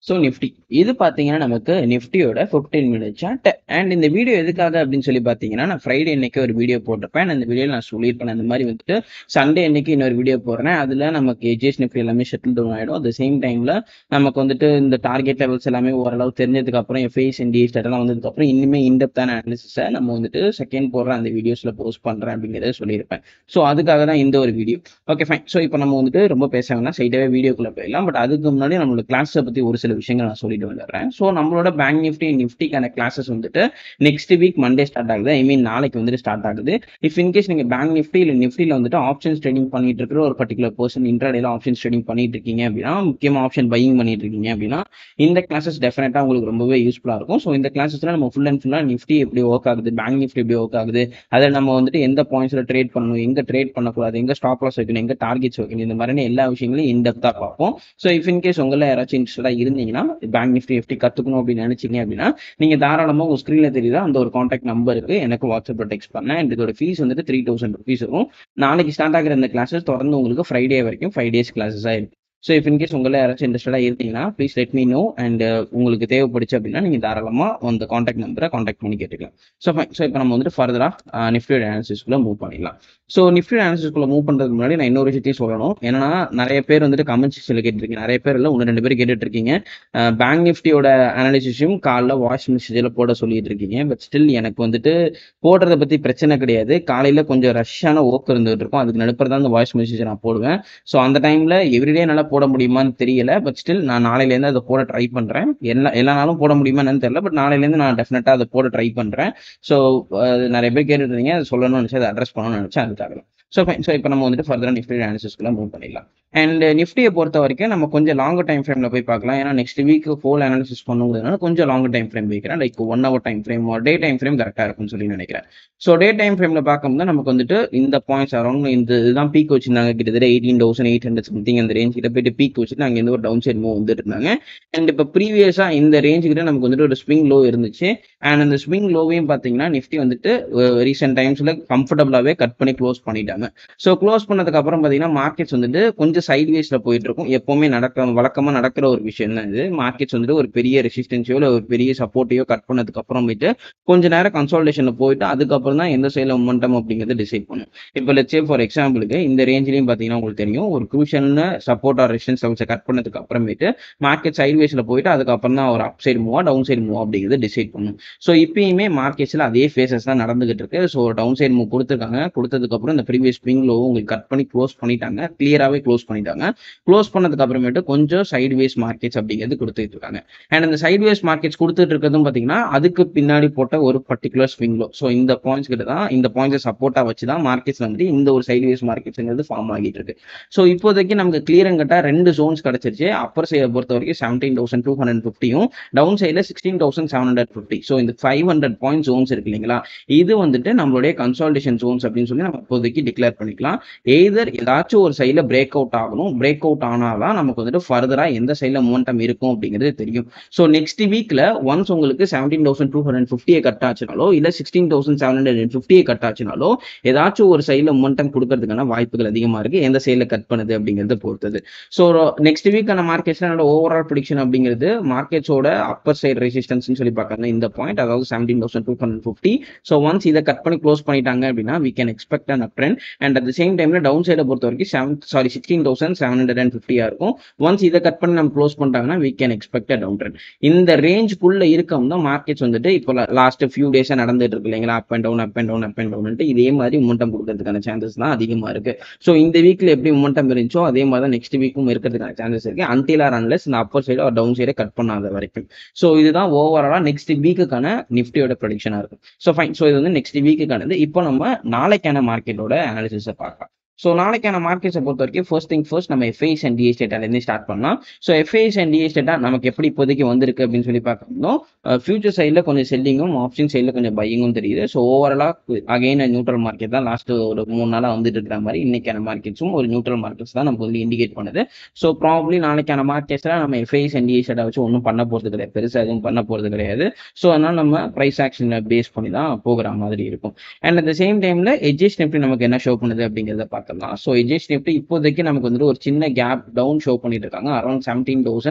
so Nifty இது பார்த்தீங்கன்னா நமக்கு நிஃப்டியோட ஃபிஃப்டீன் மினிட் சார்ட் அண்ட் இந்த வீடியோ எதுக்காக அப்படின்னு சொல்லி பார்த்தீங்கன்னா நான் ஃப்ரைடே அன்னைக்கு ஒரு வீடியோ போட்டிருப்பேன் அந்த வீடியோவில் நான் சொல்லியிருப்பேன் அந்த மாதிரி வந்துட்டு சண்டே அன்னைக்கு இன்னொரு வீடியோ போடுறேன் அதில் நமக்கு எஜேஸ் நிஃப்டி எல்லாமே ஷெட்டில் டவுன் ஆகிடும் அட் சேம் டைமில் நமக்கு வந்துட்டு இந்த டார்கெட் லெவல்ஸ் எல்லாமே ஓரளவு தெரிஞ்சதுக்கு அப்புறம் எஃப்ஐஸ் அண்ட் டிஎஸ் எல்லாம் வந்ததுக்கப்புறம் இன்னுமே இன்டெப்தான அனாலிசிஸை நம்ம வந்துட்டு செகண்ட் போடுற அந்த வீடியோஸில் போஸ்ட் பண்ணுறேன் அப்படிங்கிறத சொல்லியிருப்பேன் ஸோ அதுக்காக தான் இந்த ஒரு வீடியோ ஓகே ஃபைன் ஸோ இப்போ நம்ம வந்துட்டு ரொம்ப பேச வேணாம் சைடாகவே வீடியோக்குள்ளே போயிடலாம் பட் அதுக்கு முன்னாடி நம்மளோட கிளாஸை பற்றி ஒரு சில விஷயங்கள் நான் சொல்லிட்டு வந்துடுறேன் ஸோ நம்மளோட பேங்க் நிஃப்டி நிஃப்டிக்கான கிளாஸஸ் வந்துட்டு நெக்ஸ்ட் வீக் மண்டே ஸ்டார்ட் ஆகுது ஐ மீன் நாளைக்கு வந்துட்டு ஸ்டார்ட் ஆகுது இஃப் இன்கேஸ் நீங்கள் பேங்க் நிஃப்டி இல்லை நிஃப்டியில் வந்துட்டு ஆப்ஷன்ஸ் ட்ரேடிங் பண்ணிட்டு இருக்கிற ஒரு பர்டிகுலர் பர்சன் இன்ட்ராடேல ஆப்ஷன்ஸ் ட்ரேடிங் பண்ணிட்டு இருக்கீங்க அப்படின்னா முக்கியமாக ஆப்ஷன் பையிங் பண்ணிட்டு இருக்கீங்க அப்படின்னா இந்த கிளாஸஸ் டெஃபினட்டாக உங்களுக்கு ரொம்பவே யூஸ்ஃபுல்லாக இருக்கும் ஸோ இந்த கிளாஸஸ்ல நம்ம ஃபுல் அண்ட் ஃபுல்லாக நிஃப்டி எப்படி ஒர்க் ஆகுது பேங்க் நிஃப்டி எப்படி ஒர்க் ஆகுது அதை நம்ம வந்துட்டு எந்த பாயிண்ட்ஸில் ட்ரேட் பண்ணணும் எங்கே ட்ரேட் பண்ணக்கூடாது எங்கே ஸ்டாப் லாஸ் வைக்கணும் எங்கே டார்கெட்ஸ் வைக்கணும் இந்த மாதிரியான எல்லா விஷயங்களையும் இன்டெப்த்தாக பார்ப்போம் ஸோ இஃப் இன்கேஸ் உங்களை யாராச்சும் இன்ட்ரெஸ்டாக இருந்தீங்கன்னா பேங்க் நிஃப்டி எப்படி கற்றுக்கணும் அப்படின்னு நினைச்சீங்க அப்படின்னா நீங்கள் தாராளமாக உங்கள் ஸ்க்ரீனில் தெரியுதா அந்த ஒரு காண்டாக்ட் நம்பருக்கு எனக்கு வாட்ஸ்அப்பில் டெக்ஸ்ட் பண்ணேன் அண்ட் இதோட ஃபீஸ் வந்துட்டு த்ரீ தௌசண்ட் ருபீஸ் இருக்கும் நாளைக்கு ஸ்டார்ட் ஆகிற இந்த கிளாஸஸ் தொடர்ந்து உங்களுக்கு ஃப்ரைடே வரைக்கும் ஃபைவ் டேஸ் கிளாஸஸாக இருக்கும் ஸோ இஃப் இன்கேஸ் உங்களை யாராச்சும் இன்ட்ரெஸ்டடாக இருந்தீங்கன்னா please let me know and உங்களுக்கு தேவைப்படுச்சு அப்படின்னா நீங்கள் தாராளமாக அந்த காண்டாக்ட் நம்பரை காண்டாக்ட் பண்ணி கேட்டுக்கலாம் ஸோ ஃபைன் ஸோ இப்போ நம்ம வந்துட்டு ஃபர்தராக நிஃப்டியோட அனாலிசிஸ்க்குள்ளே மூவ் பண்ணிடலாம் ஸோ நிஃப்டி அனாலிசிஸ்க்குள்ளே மூவ் பண்ணுறதுக்கு முன்னாடி நான் இன்னொரு விஷயத்தையும் சொல்லணும் ஏன்னா நிறைய பேர் வந்துட்டு கமெண்ட் செக்ஷனில் கேட்டுருக்கீங்க நிறைய பேர் இல்லை ஒன்று ரெண்டு பேர் கேட்டுட்டு இருக்கீங்க பேங்க் நிஃப்டியோட அனாலிசிஸையும் காலைல வாய்ஸ் மெசேஜில் போட சொல்லிட்டு இருக்கீங்க பட் ஸ்டில் எனக்கு வந்துட்டு போடுறத பற்றி பிரச்சனை கிடையாது காலையில் கொஞ்சம் ரஷ்ஷான ஓக்கு இருந்துகிட்டு இருக்கும் அதுக்கு நடுப்புற தான் அந்த வாய்ஸ் மெசேஜ் நான் போடுவேன் ஸோ அந்த டைமில் எவ்ரிடே நல்லா போட முடியுமான்னு தெரியல பட் ஸ்டில் நான் நாளையிலேருந்து அதை போட ட்ரை பண்ணுறேன் எல்லா எல்லா நாளும் போட முடியுமான்னு தெரியல பட் நாளையிலேருந்து நான் டெஃபினட்டாக அதை போட ட்ரை பண்ணுறேன் ஸோ நிறைய பேர் கேட்டுட்டு இருந்தீங்க அதை சொல்லணும்னு நினச்சி அதை அட்ரஸ் பண்ணணும்னு நினச்சேன் அதுக்காக ஸோ ஃபைன் ஸோ இப்போ நம்ம வந்துட்டு ஃபர்தராக நிஃப்டி அனாலிசிஸ்க்குள்ள மூவ் பண்ணிடலாம் அண்ட் நிஃப்டியை பொறுத்த வரைக்கும் நம்ம கொஞ்சம் லாங் டைம் ஃப்ரேமில் போய் பார்க்கலாம் ஏன்னா நெக்ஸ்ட் வீக் ஃபோல் அனாலிசிஸ் பண்ணுங்கிறதுனால கொஞ்சம் லாங் டைம் ஃப்ரேம் வைக்கிறேன் like one hour time frame day time frame கரெக்டாக இருக்கும்னு சொல்லி நினைக்கிறேன் ஸோ டே டைம் ஃப்ரேமில் பார்க்கும்போது நமக்கு வந்துட்டு இந்த பாயிண்ட்ஸ் அரௌண்ட் இந்த இதுதான் பீக் வச்சிருந்தாங்க கிட்டத்தட்ட eighteen thousand eight hundred something அந்த ரேஞ்ச் கிட்ட போயிட்டு பீக் வச்சுட்டு அங்கே இருந்து ஒரு டவுன் சைட் மூவ் வந்துட்டு இருந்தாங்க அண்ட் இப்போ ப்ரீவியஸாக இந்த ரேஞ்சு கிட்ட நமக்கு வந்துட்டு ஒரு ஸ்விங் லோ இருந்துச்சு அண்ட் அந்த ஸ்விங் லோவையும் பார்த்தீங்கன்னா நிஃப்டி வந்துட்டு ரீசெண்ட் டைம்ஸில் கம்ஃபர்டபுளாகவே கட் பண்ணி க்ளோஸ் பண்ணிட்டாங்க ஸோ க்ளோஸ் பண்ணதுக்கு அப்புறம் பார்த்தீங்கன்னா மார்க்கெட்ஸ் வந்துட்டு கொஞ்சம் சைட்வேஸில் போயிட்டு இருக்கும் எப்பவுமே நடக்க வழக்கமாக நடக்கிற ஒரு விஷயம் தான் இது மார்க்கெட்ஸ் வந்துட்டு ஒரு பெரிய ரெசிஸ்டன்ஸையோ இல்லை ஒரு பெரிய சப்போர்ட்டையோ கட் பண்ணதுக்கு அப்புறம் போயிட்டு கொஞ்ச நேரம் கன்சல்டேஷனில் போயிட்டு அதுக்கப்புறம் தான் எந்த சைடில் மொமெண்டம் அப்படிங்கிறது டிசைட் பண்ணும் இப்போ லெட்ஸே ஃபார் எக்ஸாம்பிளுக்கு இந்த ரேஞ்சிலையும் பார்த்தீங்கன்னா உங்களுக்கு தெரியும் ஒரு குரூஷியல்னு சப்போர்ட் ஆர் ரெசிஸ்டன்ஸ் லெவல்ஸை கட் பண்ணதுக்கு அப்புறமேட்டு மார்க்கெட் சைட்வேஸில் போயிட்டு அதுக்கப்புறம் தான் ஒரு அப் சைடு மூவா டவுன் சைடு மூவ் அப்படிங்கிறது டிசைட் பண்ணும் ஸோ இப்பயுமே மார்க்கெட்ஸில் அதே ஃபேஸஸ் தான் நடந்துகிட்டு இருக்கு ஸோ டவுன் சைடு மூவ் கொடுத்துருக்காங்க கொடுத்ததுக்கப்புறம் இந்த ப்ரீவியஸ் ஸ்விங் லோ உங்களுக்கு கட் பண்ணி க்ளோஸ் பண்ணிட்டாங்க கிளியராகவே க்ளோஸ் பண்ணிட்டாங்க க்ளோஸ் பண்ணதுக்கு அப்புறமேட்டு கொஞ்சம் சைட் வேஸ் மார்க்கெட்ஸ் அப்படிங்கிறது கொடுத்துட்டு இருக்காங்க அண்ட் அந்த சைட் வேஸ் மார்க்கெட்ஸ் கொடுத்துட்டு இருக்கிறதும் பார்த்தீங்கன்னா அதுக்கு பின்னாடி போட்ட ஒரு பர்டிகுலர் ஸ்விங் லோ ஸோ இந்த பாயிண்ட்ஸ் கிட்ட தான் இந்த பாயிண்ட்ஸை சப்போர்ட்டாக வச்சு தான் மார்க்கெட்ஸ் வந்து இந்த ஒரு சைட் வேஸ் மார்க்கெட்ஸ்ங்கிறது ஃபார்ம் ஆகிட்டு இருக்கு ஸோ இப்போதைக்கு நமக்கு கிளியர் கட்டாக ரெண்டு ஜோன்ஸ் கிடைச்சிருச்சு அப்பர் சைடை பொறுத்த வரைக்கும் செவன்டீன் தௌசண்ட் டூ ஹண்ட்ரட் ஃபிஃப்டியும் டவுன் சைடில் sixteen thousand seven hundred fifty so இந்த ஃபைவ் ஹண்ட்ரட் பாயிண்ட் ஜோன்ஸ் இருக்கு இல்லைங்களா இது வந்துட்டு நம்மளுடைய கன்சால்டேஷன் ஜோன்ஸ் அப்படின்னு சொல்லி நம்ம இப்போதைக்கு டிக்ளேர் பண்ணிக்கலாம் எய்தர் ஏதாச்சும் ஒரு சைடில் பிரேக் அவுட் ஆகணும் பிரேக் அவுட் ஆனால் நமக்கு வந்துட்டு ஃபர்தராக எந்த சைடில் மூமெண்டம் இருக்கும் அப்படிங்கிறது தெரியும் ஸோ நெக்ஸ்ட் வீக்கில் ஒன்ஸ் உங்களுக்கு செவன்டீன் தௌசண்ட் டூ ஹண்ட்ரட் ஃபிஃப்டியை கட் ஆச்சுனாலோ இல்லை சிக்ஸ்டீன் தௌசண்ட் செவன் ஹண்ட்ரட் ஃபிஃப்டியை கட் ஆச்சுனாலோ ஏதாச்சும் ஒரு சைடில் மூமெண்டம் கொடுக்கறதுக்கான வாய்ப்புகள் அதிகமாக இருக்குது எந்த சைடில் கட் பண்ணுது அப்படிங்கிறத பொறுத்தது ஸோ நெக்ஸ்ட் வீக்கான மார்க்கெட்ஸில் என்னோட ஓவரால் ப்ரிடிக்ஷன் அப்படிங்கிறது மார்க்கெட்ஸோட அப்பர் சைடு ரெசிஸ்டன்ஸ்னு சொல்லி பார்க்கறது இந்த பாயிண்ட் அதாவது seventeen thousand two hundred fifty so once இதை கட் பண்ணி க்ளோஸ் பண்ணிட்டாங்க அப்படின்னா we can expect an up trend and at the same டைமில் டவுன் சைடை பொறுத்த வரைக்கும் seven sorry sixteen thousand seven hundred and ஃபிஃப்டியாக இருக்கும் ஒன்ஸ் இதை கட் பண்ணி நம்ம க்ளோஸ் பண்ணிட்டாங்கன்னா we can expect down trend இந்த ரேஞ்சுக்குள்ள இருக்கம் தான் மார்க்கெட்ஸ் வந்துட்டு இப்போ லாஸ்ட் ஃபியூ டேஸாக நடந்துட்டு இருக்கு இல்லைங்களா up and down up and down up and down இதே மாதிரி மூமெண்டம் கொடுக்கறதுக்கான சான்சஸ் தான் அதிகமாக இருக்கு ஸோ இந்த வீக்கில் எப்படி மூமெண்டம் இருந்துச்சோ அதே மாதிரி தான் நெக்ஸ்ட் வீக்கும் இருக்கிறதுக்கான சான்சஸ் இருக்கு அன்டில் ஆர் அன்லெஸ் இந்த அப்பர் சைடு ஒரு டவுன் சைடை கட் பண்ணாத வரைக்கும் ஸோ இதுதான் ஓவராலாக நெக்ஸ்ட் வீக்குக்கான நிஃப்டியோட ப்ரொடிக்ஷனாக இருக்கும் ஸோ ஃபைன் ஸோ இது வந்து நெக்ஸ்ட் வீக்குக்கானது இப்போ நம்ம நாளைக்கான மார்க்கெட்டோட அனாலிசிஸை பார்க்கலாம் ஸோ நாளைக்கான மார்க்கெட்ஸை பொறுத்த வரைக்கும் ஃபர்ஸ்ட் திங் ஃபர்ஸ்ட் நம்ம எஃப்ஐஸ் அண்ட் டிஎஸ் டேட்டாலேருந்து ஸ்டார்ட் பண்ணலாம் so FIIs and DIIs data நமக்கு எப்படி இப்போதைக்கு வந்திருக்கு அப்படின்னு சொல்லி பார்க்கணும் ஃபியூச்சர் சைடில் கொஞ்சம் செல்லிங்கும் ஆப்ஷன் சைடில் கொஞ்சம் பையிங்கும் தெரியுது ஸோ ஓவராலாக அகைன் நியூட்ரல் மார்க்கெட் தான் லாஸ்ட் ஒரு மூணு நாளாக வந்துட்டு இருக்கிற மாதிரி இன்னைக்கான மார்க்கெட்ஸும் ஒரு நியூட்ரல் மார்க்கெட்ஸ் தான் நமக்கு வந்து இண்டிகேட் பண்ணுது ஸோ ப்ராப்ளி நாளைக்கான மார்க்கெட்ஸில் நம்ம எஃப்ஐஸ் அண்ட் டிஎஸ் டேட்டா வச்சு ஒன்றும் பண்ண போகிறது கிடையாது பெருசாக எதுவும் பண்ண போகிறது கிடையாது ஸோ அதனால் நம்ம ப்ரைஸ் ஆக்ஷனை பேஸ் பண்ணி தான் போகிற மாதிரி இருக்கும் அண்ட் அட் த சேம் டைமில் எஜ்ஜஸ் நிஃப்டி நமக்கு என்ன ஷோ பண்ணுது அப்படிங்கிறத பார்க்கலாம் ஸோ எஜ்ஜஸ் நிஃப்டி இப்போதைக்கு நமக்கு வந்துட்டு ஒரு சின்ன கேப் டவுன் ஷோ பண்ணிட்டு இருக்காங்க around seventeen thousand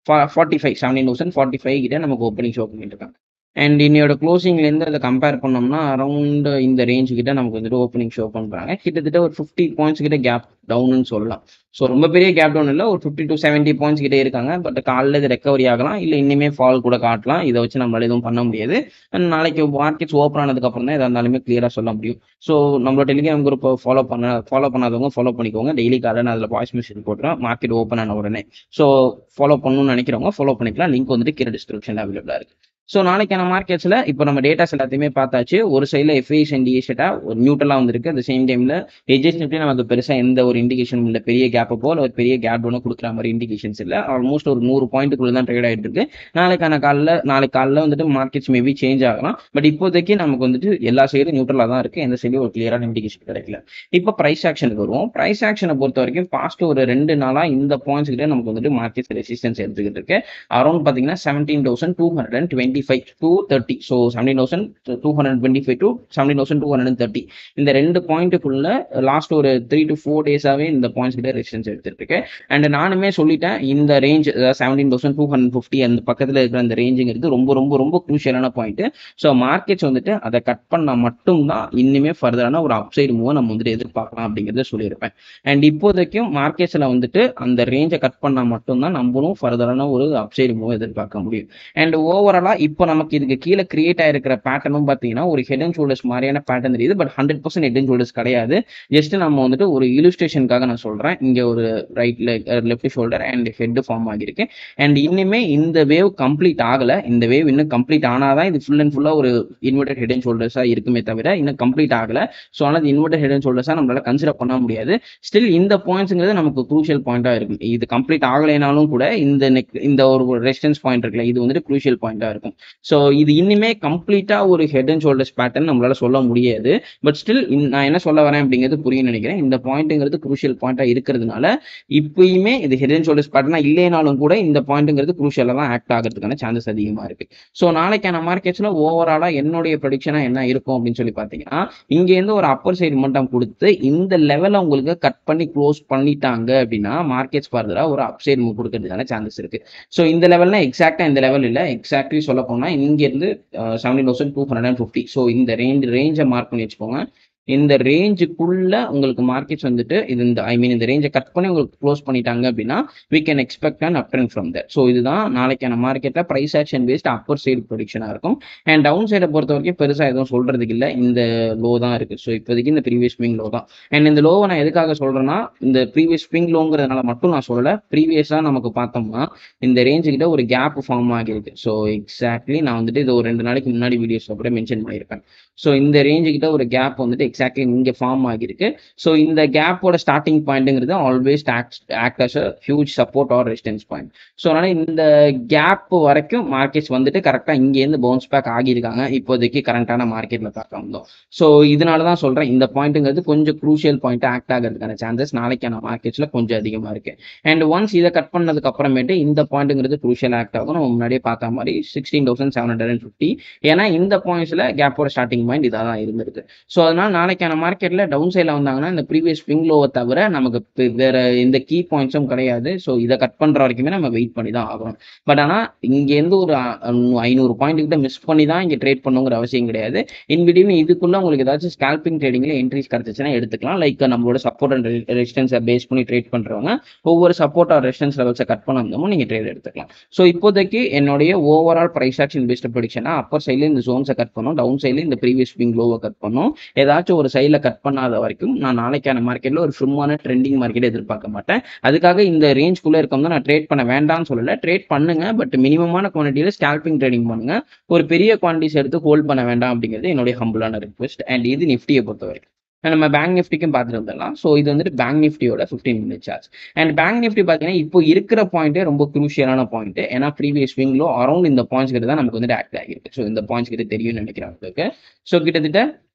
forty five seventeen thousand forty five கிட்ட நமக்கு ஓப்பனிங் ஷோ பண்ணிட்டு இருக்காங்க அண்ட் இன்னையோட க்ளோசிங்லேருந்து அதை கம்பேர் பண்ணோம்னா அரௌண்ட் இந்த ரேஞ்ச் கிட்ட நமக்கு வந்துட்டு ஓப்பனிங் ஷோ பண்ணுறாங்க கிட்டத்தட்ட ஒரு ஃபிஃப்டி பாயிண்ட்ஸ் கிட்ட கேப் டவுன்னு சொல்லலாம் ஸோ ரொம்ப பெரிய கேப் டவுன் இல்லை ஒரு ஃபிஃப்டி டு செவன்ட்டி பாயிண்ட்ஸ் கிட்டே இருக்காங்க பட் காலைல இது ரெக்கவரி ஆகலாம் இல்லை இனிமே ஃபால் கூட காட்டலாம் இதை வச்சு நம்மளால எதுவும் பண்ண முடியாது And நாளைக்கு மார்க்கெட்ஸ் ஓப்பன் ஆனதுக்கப்புறம் தான் எதாக இருந்தாலுமே கிளியராக சொல்ல முடியும் ஸோ நம்மளோட டெலிகிராம் குரூப் ஃபாலோ பண்ண ஃபாலோ பண்ணாதவங்க ஃபாலோ பண்ணிக்கோங்க டெய்லி காலையில் நான் அதில் வாய்ஸ் மெசேஜ் போட்டுறேன் மார்க்கெட் ஓப்பன் ஆன உடனே ஸோ ஃபாலோ பண்ணணும்னு நினைக்கிறவங்க ஃபாலோ பண்ணிக்கலாம் லிங்க் வந்துட்டு கீழே டிஸ்கிரிப்ஷனில் அவைலபிளாக இருக்கு ஸோ நாளைக்கான மார்க்கெட்ஸில் இப்போ நம்ம டேட்டாஸ் எல்லாத்தையுமே பார்த்தாச்சு ஒரு சைடில் எஃப்ஐஎஸ் அண்ட் டிஎஸ்டா ஒரு நியூட்ரலாக வந்திருக்கு அட் சேம் டைமில் எஜெஸ் நிஃப்டி நமக்கு பெருசாக எந்த ஒரு இண்டிகேஷனும் இல்லை பெரிய கேப்பை போல் ஒரு பெரிய கேப் ஒன்று கொடுக்குற மாதிரி இண்டிகேஷன்ஸ் இல்லை ஆல்மோஸ்ட் ஒரு நூறு பாயிண்ட்டுக்குள்ள தான் ட்ரேட் ஆகிட்டு இருக்கு நாளைக்கான காலில் நாளைக்கு காலைல வந்துட்டு மார்க்கெட்ஸ் மேபி சேஞ்ச் ஆகலாம் பட் இப்போதைக்கு நமக்கு வந்துட்டு எல்லா சைடும் நியூட்ரலாக தான் இருக்குது எந்த சைடும் ஒரு கிளியரான இண்டிகேஷன் கிடைக்கல இப்போ ப்ரைஸ் ஆக்ஷனுக்கு வருவோம் ப்ரைஸ் ஆக்ஷனை பொறுத்த வரைக்கும் பாஸ்ட் ஒரு ரெண்டு நாளாக இந்த பாயிண்ட்ஸ் கிட்ட நமக்கு வந்துட்டு மார்க்கெட்ஸ் ரெசிஸ்டன்ஸ் எடுத்துக்கிட்டு இருக்கு அரௌண்ட் பார்த்தீங்கன்னா seventeen thousand two hundred and twenty five to thirty so seventeen thousand two hundred twenty five to seventeen thousand two hundred thirty இந்த ரெண்டு பாயிண்ட்டுக்குள்ள லாஸ்ட் ஒரு த்ரீ டு ஃபோர் டேஸாகவே இந்த பாயிண்ட்ஸ் கிட்ட ரெசிஸ்டன்ஸ் எடுத்துட்டு இருக்கு அண்ட் நானுமே சொல்லிட்டேன் இந்த range seventeen thousand two hundred fifty அந்த பக்கத்தில் இருக்கிற அந்த ரேஞ்சுங்கிறது ரொம்ப ரொம்ப ரொம்ப குரூஷியலான பாயிண்ட் ஸோ மார்க்கெட்ஸ் வந்துட்டு அதை கட் பண்ணால் மட்டும்தான் இன்னுமே ஃபர்தரான ஒரு அப்சைடு மூவை நம்ம வந்துட்டு எதிர்பார்க்கலாம் அப்படிங்கிறத சொல்லியிருப்பேன் அண்ட் இப்போதைக்கும் மார்க்கெட்ஸில் வந்துட்டு அந்த ரேஞ்சை கட் பண்ணால் மட்டும்தான் நம்மளும் ஃபர்தரான ஒரு அப்சைடு மூவ் எதிர்பார்க்க முடியும் அண்ட் ஓவராலாக இப்போ நமக்கு இதுக்கு கீழே கிரியேட் ஆயிருக்கிற பேட்டர்னும் பார்த்தீங்கன்னா ஒரு ஹெட் அண்ட் ஷோல்டர்ஸ் மாதிரியான பேட்டர்ன் தெரியுது but hundred percent head and shoulders கிடையாது ஜஸ்ட் நம்ம வந்துட்டு ஒரு இலுஸ்ட்ரேஷனுக்காக நான் சொல்கிறேன் இங்கே ஒரு right left shoulder and head form ஆகியிருக்கு அண்ட் இன்னுமே இந்த வேவ் கம்ப்ளீட் ஆகலை இந்த வேவ் இன்னும் கம்ப்ளீட் ஆனாதான் இது ஃபுல் அண்ட் ஃபுல்லாக ஒரு இன்வெர்டட் ஹெட் அண்ட் ஷோல்டர்ஸாக இருக்குமே தவிர இன்னும் கம்ப்ளீட் ஆகலை ஸோ ஆனால் இன்வெர்டட் ஹெட் அண்ட் ஷோல்டர்ஸாக நம்மளால கன்சிடர் பண்ண முடியாது ஸ்டில் இந்த பாயிண்ட்ஸுங்கிறது நமக்கு க்ரூஷியல் பாயிண்டாக இருக்கும் இது கம்ப்ளீட் ஆகலைனாலும் கூட இந்த நெக் இந்த ஒரு ரெசிஸ்டன்ஸ் பாயிண்ட் இருக்குல்ல இது வந்துட்டு க்ரூஷியல் பாயிண்டாக இருக்கும் ஸோ இது இன்னுமே கம்ப்ளீட்டாக ஒரு ஹெட் அண்ட் ஷோல்டர்ஸ் பேட்டர்ன் நம்மளால சொல்ல முடியாது பட் ஸ்டில் நான் என்ன சொல்ல வரேன் அப்படிங்கிறது புரியும் நினைக்கிறேன் இந்த பாயிண்ட்டுங்கிறது க்ரூஷியல் பாயிண்டாக இருக்கிறதுனால இப்பயுமே இது ஹெட் அண்ட் ஷோல்டர்ஸ் பேட்டர்னா இல்லைனாலும் கூட இந்த பாயிண்ட்டுங்கிறது க்ரூஷியலாக தான் ஆக்ட் ஆகிறதுக்கான சான்சஸ் அதிகமாக இருக்கு ஸோ நாளைக்கான மார்க்கெட்ஸில் ஓவராலாக என்னுடைய ப்ரொடிக்ஷனாக என்ன இருக்கும் அப்படின்னு சொல்லி பார்த்தீங்கன்னா இங்கேருந்து ஒரு அப்பர் சைடு மட்டும் கொடுத்து இந்த லெவலை உங்களுக்கு கட் பண்ணி க்ளோஸ் பண்ணிட்டாங்க அப்படின்னா மார்க்கெட்ஸ் ஃபர்தராக ஒரு அப் சைடு மூவ் கொடுக்கறதுக்கான சான்சஸ் இருக்கு ஸோ இந்த லெவல்னா எக்ஸாக்டாக இந்த லெவல் இல்லை எக்ஸாக்ட்லி சொல்ல போனால் இங்கேருந்து seventeen thousand two hundred and fifty so இந்த ரேஞ்ச் ரேஞ்சை மார்க் பண்ணி வச்சுக்கோங்க இந்த ரேஞ்சுக்குள்ள உங்களுக்கு மார்க்கெட்ஸ் வந்துட்டு இது இந்த ஐ மீன் இந்த ரேஞ்சை கட் பண்ணி உங்களுக்கு க்ளோஸ் பண்ணிட்டாங்க அப்படின்னா we can expect and up trend from that so இதுதான் நாளைக்கான மார்க்கெட்டில் price action based upper side ப்ரொடிக்ஷனாக இருக்கும் அண்ட் டவுன் சைடை பொறுத்த வரைக்கும் பெருசாக எதுவும் சொல்றதுக்கு இல்லை இந்த லோ தான் இருக்குது ஸோ இப்போதைக்கு இந்த ப்ரீவியஸ் ஸ்விங் லோ தான் அண்ட் இந்த லோவை நான் எதுக்காக சொல்கிறேன்னா இந்த ப்ரீவியஸ் ஸ்விங் லோங்கிறதுனால மட்டும் நான் சொல்லலை ப்ரீவியஸாக நமக்கு பார்த்தோம்னா இந்த ரேஞ்சு கிட்ட ஒரு கேப் ஃபார்ம் ஆகிருக்கு ஸோ எக்ஸாக்ட்லி நான் வந்துட்டு இது ஒரு ரெண்டு நாளைக்கு முன்னாடி வீடியோஸில் கூட மென்ஷன் பண்ணியிருப்பேன் ஸோ இந்த ரேஞ்சு கிட்ட ஒரு கேப் வந்துட்டு எக்ஸாக்ட்லி இங்கே ஃபார்ம் ஆகிருக்கு ஸோ இந்த கேப்போட ஸ்டார்டிங் பாயிண்ட்டுங்கிறது always act as a huge support or resistance point so அதனால இந்த கேப் வரைக்கும் மார்க்கெட்ஸ் வந்துட்டு கரெக்டாக இங்கேருந்து பவுன்ஸ் பேக் ஆகியிருக்காங்க இப்போதைக்கு கரண்டான மார்க்கெட்டில் பார்க்க வந்தோம் ஸோ இதனால தான் சொல்கிறேன் இந்த பாயிண்ட்டுங்கிறது கொஞ்சம் க்ரூஷியல் பாயிண்ட் ஆக்ட் ஆகிறதுக்கான சான்சஸ் நாளைக்கான மார்க்கெட்ஸில் கொஞ்சம் அதிகமாக இருக்கு அண்ட் ஒன்ஸ் இதை கட் பண்ணதுக்கு அப்புறமேட்டு இந்த பாயிண்ட்டுங்கிறது க்ரூஷியல் ஆக்ட் ஆகும் நம்ம முன்னாடியே பார்த்த மாதிரி sixteen thousand seven hundred and fifty ஏன்னா இந்த பாயிண்ட்ஸில் கேப்போட ஸ்டார்டிங் பாயிண்ட் இதாக தான் இருந்திருக்கு ஸோ அதனால நாளைக்கான மார்க்கெட்டில் டவுன் சைடில் வந்தாங்கன்னா இந்த ப்ரீவியஸ் ஸ்விங் லோவை தவிர நமக்கு பெ- வேற எந்த கீ பாயிண்ட்ஸும் கிடையாது ஸோ இதை கட் பண்ணுற வரைக்குமே நம்ம வெயிட் பண்ணி தான் ஆகணும் பட் ஆனால் இங்கேருந்து ஒரு அ- அ- ஐநூறு பாயிண்ட் கிட்ட மிஸ் பண்ணி தான் இங்கே ட்ரேட் பண்ணுங்கிற அவசியம் கிடையாது இன் பிட்வீன் இதுக்குள்ள உங்களுக்கு ஏதாச்சும் ஸ்கால்பிங் ட்ரேடிங்ல என்ட்ரிஸ் கிடைச்சிச்சுன்னா எடுத்துக்கலாம் லைக் நம்மளோட சப்போர்ட் அண்ட் ரெசிஸ்டன்ஸை பேஸ் பண்ணி ட்ரேட் பண்றவங்க ஒவ்வொரு சப்போர்ட் ஆர் ரெசிஸ்டன்ஸ் லெவல்ஸை கட் பண்ண வந்தோமோ நீங்கள் ட்ரேட் எடுத்துக்கலாம் ஸோ இப்போதைக்கு என்னுடைய ஓவரால் ப்ரைஸ் ஆக்ஷன் பேஸ்ட் ப்ரொடிக்ஷனா அப்பர் சைடில் இந்த ஜோன்ஸை கட் பண்ணும் டவுன் சைடில் இந்த ப்ரீவியஸ் ஸ்விங் லோவை கட் பண்ணும் ஏதாச்சும் ஒரு சைடில் கட் பண்ணாத வரைக்கும் நான் நாளைக்கான மார்க்கெட்டில் ஒரு ஃபிருமான ட்ரெண்டிங் மார்க்கெட் எதிர்பார்க்க மாட்டேன் அதுக்காக இந்த ரேஞ்ச்குள்ளே இருக்கோம்னா நான் ட்ரேட் பண்ண வேண்டாம்னு சொல்லலை ட்ரேட் பண்ணுங்க பட் மினிமமான குவான்டிட்டியில் ஸ்கால்பிங் ட்ரேடிங் பண்ணுங்க ஒரு பெரிய குவான்டிட்டிஸ் எடுத்து ஹோல்ட் பண்ண வேண்டாம் அப்படிங்கிறது என்னுடைய ஹம்பிளான ரிக்வெஸ்ட் அண்ட் இது நிஃப்டியை பொறுத்த வரைக்கும் நம்ம பேங்க் நிஃப்டிக்கும் பார்த்துட்டு வந்துடலாம் ஸோ இது வந்துட்டு பேங்க் நிஃப்டியோட fifteen minute chart and bank Nifty பார்த்தீங்கன்னா இப்போ இருக்கிற பாயிண்ட்டே ரொம்ப குரூஷியலான பாயிண்ட் ஏன்னா ப்ரீவியஸ் ஸ்விங்லோ அரௌண்ட் இந்த பாயிண்ட்ஸ் கிட்ட தான் நமக்கு வந்துட்டு ஆக்ட் ஆகிருக்கு ஸோ இந்த பாயிண்ட்ஸ் கிட்ட தெரியும்னு நினைக்கிறேன் உங்களுக்கு ஸோ கிட்டத்தட்ட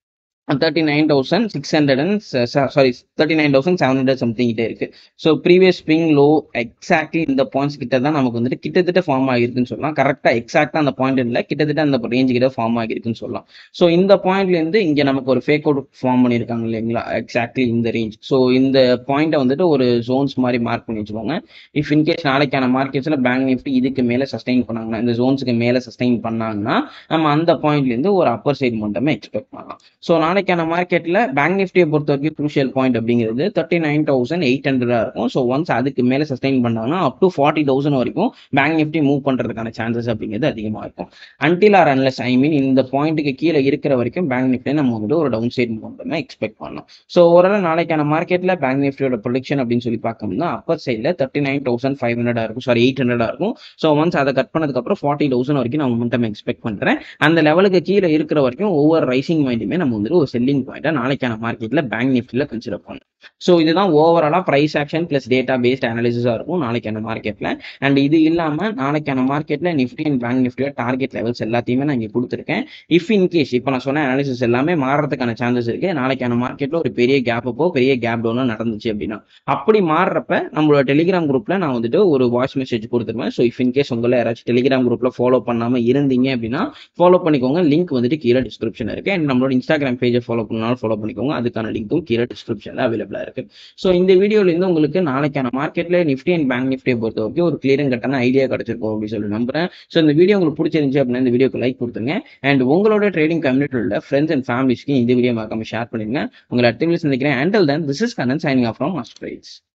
thirty nine thousand six hundred and sorry thirty nine thousand seven hundred something கிட்ட இருக்கு so previous swing low exactly இந்த பாயிண்ட்ஸ் கிட்ட தான் நமக்கு வந்துட்டு கிட்டத்தட்ட ஃபார்ம் ஆகிருக்குன்னு சொல்லலாம் கரெக்டாக எக்ஸாக்டாக அந்த பாயிண்ட் இல்லை கிட்டத்தட்ட அந்த ரேஞ்ச் கிட்ட ஃபார்ம் ஆகிருக்குன்னு சொல்லலாம் ஸோ இந்த பாயிண்ட்லேருந்து இங்கே நமக்கு ஒரு ஃபேக் அவுட் ஃபார்ம் பண்ணியிருக்காங்க இல்லைங்களா எக்ஸாக்ட்லி இந்த ரேஞ்ச் ஸோ இந்த பாயிண்ட்டை வந்துட்டு ஒரு ஜோன்ஸ் மாதிரி மார்க் பண்ணி வச்சுக்கோங்க இஃப் இன்கேஸ் நாளைக்கான மார்க்கெட்ஸில் பேங்க் நிஃப்டி இதுக்கு மேலே சஸ்டெயின் பண்ணாங்கன்னா இந்த ஜோன்ஸுக்கு மேலே சஸ்டெயின் பண்ணாங்கன்னா நம்ம அந்த பாயிண்ட்லேருந்து ஒரு அப்பர் சைடு மட்டுமே எக்ஸ்பெக்ட் பண்ணலாம் ஸோ நாளைக்கான மார்க்கெட்டில் பேங்க் நிஃப்டியை பொறுத்த வரைக்கும் க்ரூஷியல் பாயிண்ட் அப்படிங்கிறது தேர்ட்டி நைன் தௌசண்ட் எயிட் ஹண்ட்ரடாக இருக்கும் ஸோ ஒன்ஸ் அதுக்கு மேலே சஸ்டெயின் பண்ணாங்கன்னா அப் டு ஃபார்ட்டி தௌசண்ட் வரைக்கும் பேங்க் நிஃப்டி மூவ் பண்ணுறதுக்கான சான்சஸ் அப்படிங்கிறது அதிகமாக இருக்கும் until or unless I mean இந்த பாயிண்ட்டுக்கு கீழே இருக்கிற வரைக்கும் பேங்க் நிஃப்டி நம்ம வந்து ஒரு டவுன் சைட் மட்டுமே எக்ஸ்பெக்ட் பண்ணலாம் ஸோ ஓரளவு நாளைக்கான மார்க்கெட்டில் பேங்க் நிஃப்டியோட ப்ரொடிக்ஷன் அப்படின்னு சொல்லி பார்க்கணும்னா அப்பர் சைடில் தேர்ட்டி நைன் தௌசண்ட் ஃபைவ் ஹண்ட்ரடாக இருக்கும் சாரி எயிட் ஹண்ட்ரடாக இருக்கும் ஸோ ஒன்ஸ் அதை கட் பண்ணதுக்கப்புறம் ஃபார்ட்டி தௌசண்ட் வரைக்கும் நான் மட்டும் எக்ஸ்பெக்ட் பண்ணுறேன் அந்த லெவலுக்கு கீழே இருக்கிற வரைக்கும் ஒவ்வொரு ரைசிங் பாயிண்ட்டுமே நம்ம வந்துட்டு ஒரு செல்லிங் பாயிண்ட்டை நாளைக்கான மார்க்கெட்டில் பேங்க் நிஃப்டியில் கன்சிடர் பண்ணணும் ஸோ இதுதான் ஓவராலாக price action plus data based அனாலிசிஸாக இருக்கும் நாளைக்கான மார்க்கெட்டில் அண்ட் இது இல்லாமல் நாளைக்கான மார்க்கெட்டில் நிஃப்டி அண்ட் பேங்க் நிஃப்டியோட டார்கெட் லெவல்ஸ் எல்லாத்தையுமே நான் இங்கே கொடுத்துருக்கேன் இஃப் இன் கேஸ் இப்போ நான் சொன்ன அனாலிசிஸ் எல்லாமே மாறுறதுக்கான சான்சஸ் இருக்குது நாளைக்கான மார்க்கெட்டில் ஒரு பெரிய கேப் அப்போ பெரிய கேப் டவுனோ நடந்துச்சு அப்படின்னா அப்படி மாறுறப்ப நம்மளோட டெலிகிராம் குரூப்பில் நான் வந்துட்டு ஒரு வாய்ஸ் மெசேஜ் கொடுத்துருவேன் ஸோ இஃப் இன் கேஸ் உங்களை யாராச்சும் டெலிகிராம் குரூப்பில் ஃபாலோ பண்ணாமல் இருந்தீங்க அப்படின்னா ஃபாலோ பண்ணிக்கோங்க லிங்க் வந்துட்டு கீழே டிஸ்கிரிப்ஷன் இருக்குது அண்ட் நம்மளோட இன்ஸ்டாகிராம் பேஜை ஃபாலோ பண்ணாலும் ஃபாலோ பண்ணிக்கோங்க அதுக்கான லிங்க்கும் கீழே டிஸ்கிரிப்ஷனில் அவைலபிளாக இருக்குது ஸோ இந்த வீடியோலேருந்து உங்களுக்கு நாளைக்கான மார்க்கெட்டில் நிஃப்டி அண்ட் பேங்க் நிஃப்டியை பொறுத்த வரைக்கும் ஒரு கிளியரிங் கட்டான ஐடியா கிடைச்சிருக்கும் அப்படின்னு சொல்லி நம்புறேன் ஸோ இந்த வீடியோ உங்களுக்கு பிடிச்சிருந்துச்சு அப்படின்னா இந்த வீடியோக்கு லைக் கொடுத்துங்க அண்ட் உங்களோட ட்ரேடிங் கம்யூனிட்டியில் உள்ள ஃப்ரெண்ட்ஸ் அண்ட் ஃபேமிலிஸ்க்கு இந்த வீடியோ மறக்காம ஷேர் பண்ணிடுங்க உங்களை அடுத்த வீடியோ சந்திக்கிறேன் until then this is Kannan signing off from must trades